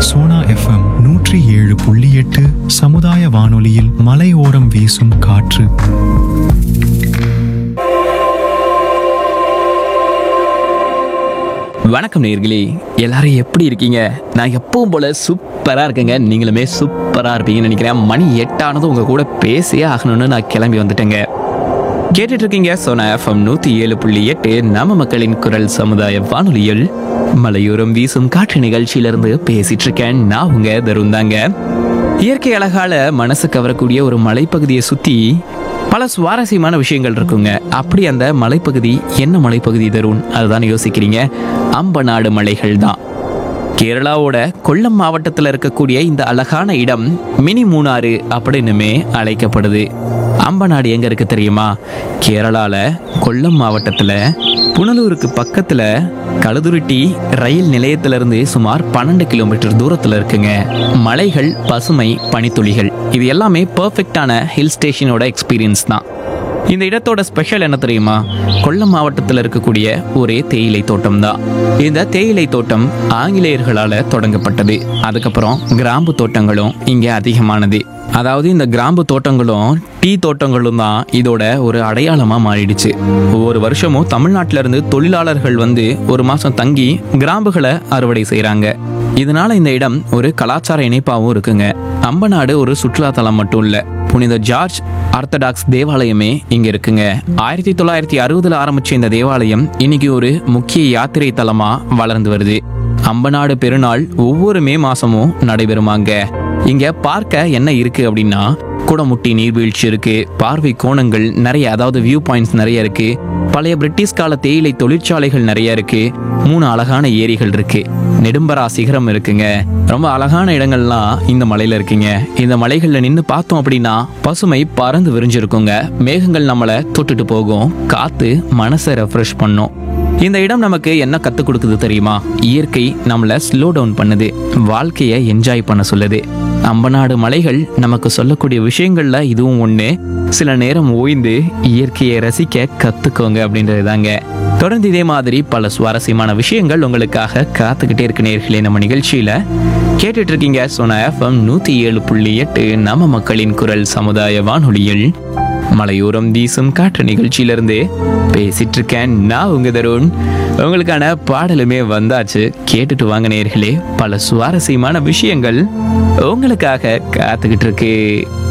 Sona FM நூற்றி ஏழு புள்ளி எட்டு சமுதாய வானொலியில் மலையோரம் வீசும் காற்று வணக்கம் நேர்களே எல்லாரும் எப்படி இருக்கீங்க நான் எப்பவும் போல சூப்பரா இருக்கேங்க நீங்களுமே சூப்பரா இருப்பீங்கன்னு நினைக்கிறேன் மணி எட்டானதும் உங்க கூட பேசியே ஆகணும்னு நான் கிளம்பி வந்துட்டேங்க கேட்டுட்டு இருக்கீங்க சோனா எஃப்எம் நூத்தி ஏழு புள்ளி எட்டு நம்ம மக்களின் குரல் சமுதாய வானொலியில் மலையோரம் வீசும் காற்று நிகழ்ச்சியிலிருந்து பேசிட்டு இருக்கேன் நான் உங்க தருந்தாங்க இயற்கை அழகால மனசு கவரக்கூடிய ஒரு மலைப்பகுதியை சுத்தி பல சுவாரஸ்யமான விஷயங்கள் இருக்குங்க அப்படி அந்த மலைப்பகுதி என்ன மலைப்பகுதி தருண் அதுதான் யோசிக்கிறீங்க அம்பநாடு மலைகள் தான் கேரளாவோட கொல்லம் மாவட்டத்தில் இருக்கக்கூடிய இந்த அழகான இடம் மினி மூணாறு அப்படின்னுமே அழைக்கப்படுது அம்பநாடு எங்க இருக்கு தெரியுமா கேரளால கொல்லம் மாவட்டத்துல புனலூருக்கு பக்கத்துல கழுதுருட்டி ரயில் நிலையத்திலிருந்து சுமார் பன்னெண்டு கிலோமீட்டர் தூரத்துல இருக்குங்க மலைகள் பசுமை பனித்துளிகள் இது எல்லாமே பெர்ஃபெக்டான ஹில் ஸ்டேஷனோட எக்ஸ்பீரியன்ஸ் தான் இந்த இடத்தோட ஸ்பெஷல் என்ன தெரியுமா கொல்லம் மாவட்டத்தில் இருக்கக்கூடிய ஒரே தேயிலை தோட்டம் தான் இந்த தேயிலை தோட்டம் ஆங்கிலேயர்களால தொடங்கப்பட்டது அதுக்கப்புறம் கிராம்பு தோட்டங்களும் இங்கே அதிகமானது அதாவது இந்த கிராம்பு தோட்டங்களும் டீ தோட்டங்களும் தான் இதோட ஒரு அடையாளமா மாறிடுச்சு ஒவ்வொரு வருஷமும் தமிழ்நாட்டில இருந்து தொழிலாளர்கள் வந்து ஒரு மாசம் தங்கி கிராம்புகளை அறுவடை செய்றாங்க இதனால இந்த இடம் ஒரு கலாச்சார இணைப்பாகவும் இருக்குங்க அம்பநாடு ஒரு சுற்றுலா தலம் மட்டும் இல்ல புனித ஜார்ஜ் ஆர்த்தடாக்ஸ் தேவாலயமே இங்க இருக்குங்க ஆயிரத்தி தொள்ளாயிரத்தி அறுபதுல ஆரம்பிச்ச இந்த தேவாலயம் இன்னைக்கு ஒரு முக்கிய யாத்திரை தலமா வளர்ந்து வருது அம்பநாடு பெருநாள் ஒவ்வொரு மே மாசமும் நடைபெறுமாங்க இங்க பார்க்க என்ன இருக்கு அப்படின்னா குடமுட்டி நீர்வீழ்ச்சி இருக்கு பார்வை கோணங்கள் நிறைய அதாவது வியூ பாயிண்ட்ஸ் நிறைய இருக்கு பழைய பிரிட்டிஷ் கால தேயிலை தொழிற்சாலைகள் நிறைய இருக்கு மூணு அழகான ஏரிகள் இருக்கு நெடும்பரா சிகரம் இருக்குங்க ரொம்ப அழகான இடங்கள்லாம் இந்த மலையில இருக்குங்க இந்த மலைகள்ல நின்று பார்த்தோம் அப்படின்னா பசுமை பறந்து விரிஞ்சிருக்குங்க மேகங்கள் நம்மளை தொட்டுட்டு போகும் காத்து மனசை ரெஃப்ரெஷ் பண்ணும் இந்த இடம் நமக்கு என்ன கற்றுக் கொடுக்குது தெரியுமா இயற்கை நம்மளை ஸ்லோ டவுன் பண்ணுது வாழ்க்கையை என்ஜாய் பண்ண சொல்லுது அம்பநாடு மலைகள் நமக்கு சொல்லக்கூடிய விஷயங்கள்ல இதுவும் ஒன்று சில நேரம் ஓய்ந்து இயற்கையை ரசிக்க கற்றுக்கோங்க அப்படின்றது தாங்க தொடர்ந்து இதே மாதிரி பல சுவாரஸ்யமான விஷயங்கள் உங்களுக்காக காத்துக்கிட்டே இருக்கு நேர்களே நம்ம நிகழ்ச்சியில கேட்டுட்டு இருக்கீங்க சோனா எஃப்எம் நூத்தி ஏழு புள்ளி எட்டு நம்ம மக்களின் குரல் சமுதாய வானொலியில் மலையோரம் வீசும் காற்று நிகழ்ச்சியிலிருந்து பேசிட்டு இருக்கேன் நான் உங்க தருண் உங்களுக்கான பாடலுமே வந்தாச்சு கேட்டுட்டு வாங்க நேர்களே பல சுவாரஸ்யமான விஷயங்கள் உங்களுக்காக காத்துக்கிட்டு இருக்கு